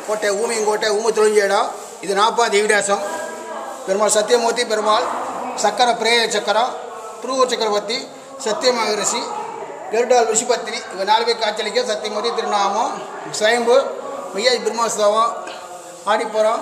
கோட்டை ஊமையங்கோட்டை ஊமத்துளஞ்சி இடம் இது நாப்பா தேவிதாசம் பெருமாள் சத்தியமூர்த்தி பெருமாள் சக்கர பிரேய சக்கரம் துருவ சக்கரவர்த்தி சத்தியமகரிஷி கருடால் ரிஷிபத்தினி இவங்க நாலு பேர் காட்சியளிக்க சத்தியமூர்த்தி திருநாமம் சுயம்பு மையாஜ் பிரம்மோத்சவம் ஆடிப்புறம்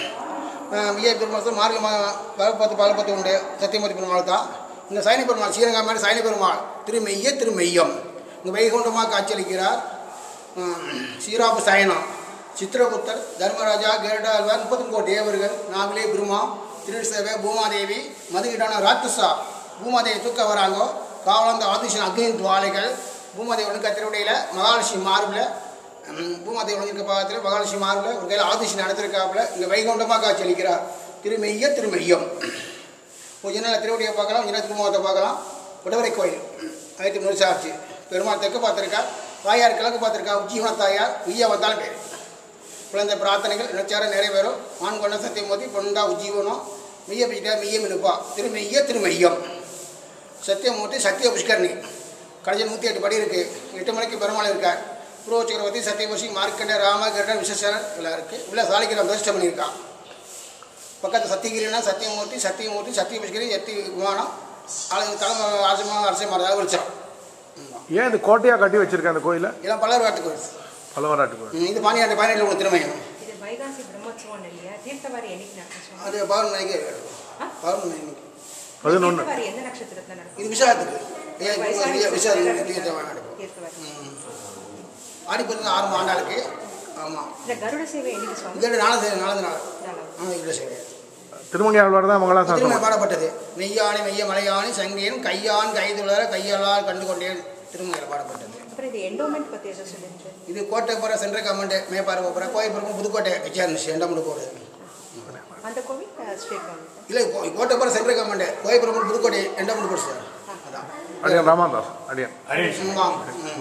விஐ பெருமாள் மார்கழி மாதம் பலப்பத்து பலப்பத்து உண்டு சத்தியமூர்த்தி பெருமாள் தான் இங்கே சைனி பெருமாள் ஸ்ரீரங்காமல் சைனி பெருமாள் திருமெய்ய திருமெய்யம் இங்கே வைகுண்டமாக காட்சியளிக்கிறார் ஸ்ரீராப சயனம் சித்திரகுப்தர் தர்மராஜா கேரடாழ்வார் முப்பத்தி கோடி தேவர்கள் நாகலே பிரம்மா திருநெல்வேலி பூமாதேவி மதுகிட்டான ராட்சசா பூமாதேவி தூக்க வராங்க காவலந்த ஆதிஷன் அக்னி துவாலைகள் பூமாதேவி ஒன்று திருவடியில் மகாலட்சுமி மார்பில் பூமாதேவி ஒழுங்கிருக்க பாகத்தில் மகாலட்சுமி மார்பில் ஒரு கையில் ஆதிஷன் நடத்திருக்காப்புல இங்கே வைகுண்டமாக காட்சி அளிக்கிறார் திருமெய்ய திருமெய்யம் கொஞ்ச நாள் திருவடியை பார்க்கலாம் கொஞ்ச நேரம் திருமுகத்தை பார்க்கலாம் உடவரை கோயில் ஆயிரத்தி முன்னூறு சாட்சி பெருமாள் தெற்கு பார்த்துருக்கா தாயார் கிழக்கு பார்த்துருக்கா உஜ்ஜீவன தாயார் உய்ய வந்தாலும் பேர் குழந்தை பிரார்த்தனைகள் நினைச்சார நிறைவேறும் ஆண் கொண்ட சத்தியமூர்த்தி பொண்டா உஜ்ஜீவனம் மெய்ய பிடிட்டா மெய்ய மினுப்பா திருமெய்ய திருமெய்யம் சத்தியமூர்த்தி சத்திய புஷ்கரணி கடைசி நூற்றி எட்டு படி இருக்குது எட்டு மணிக்கு பெருமாள் இருக்கார் புருவ சக்கரவர்த்தி சத்தியமூர்த்தி மார்க்கண்ட ராம கருடன் விசேஷன் எல்லாம் இருக்குது உள்ள சாலிக்கிராம் பிரதிஷ்டம் பண்ணியிருக்கான் பக்கத்து சத்தியகிரினா சத்தியமூர்த்தி சத்தியமூர்த்தி சத்தியபுஷ்கரி எத்தி விமானம் ஆளுங்க தலைமை அரசமா அரசை மாதிரி வெளிச்சம் ஏன் இது கோட்டையாக கட்டி வச்சிருக்கேன் அந்த கோயிலை இதெல்லாம் பல்லவர் வாட்டுக்கு வருது பல்லவராட்டு கோயில் ம், இது பாண்டியாண்டு பதினேழு உள்ள திருமயம் இது வைகாசி பிரம்மோற்சவம் இல்லையா தீர்த்தவாரி என்னைக்கு நடக்கும் அது பௌர்ணமிக்கு பௌர்ணமிக்கு பதினொன்று தீர்த்தவாரி எந்த நட்சத்திரத்துல நடக்கும் இது விஷாத்துக்கு ஏன் இது விஷாத்துக்கு தீர்த்தம் நடக்கும் தீர்த்தவாரி ஆடிப்பத்து ஆறு ஆண்டாளுக்கு ஆமாம் இந்த கருட சேவை என்னைக்கு சுவாமி இதோட நாலு நாலு நாள் நாலாம். ஆ இதோட சரி திருமணி ஆழ்வார் தான் திரும்ப மங்களாசாசனம் பாடப்பட்டது மெய்யானி மெய்ய மலையானி சங்கேன் கையான் கைதுளர கையாளால் கண்டு கொண்டேன் திருமலையில் பாடப்பட்டது அப்புறம் இது எண்டோமெண்ட் பத்தி ஏதோ சொல்லிருக்கு இது கோட்டை போகிற சென்ட்ரல் கவர்மெண்ட் மேப்பாறை போகிற கோயில் பிறகு புதுக்கோட்டை கட்சியாக எண்டமுடு போகுது அந்த கோவில் அஹ், ஸ்டேட் கவர்மெண்ட் இல்லை கோ- கோட்டை போகிற சென்ட்ரல் கவர்மெண்ட் கோயில் பிறகு புதுக்கோட்டை எண்டமுடு போச்சு அதான் அடியன் ராமதாஸ் அடியன் ஆமாம் ம்.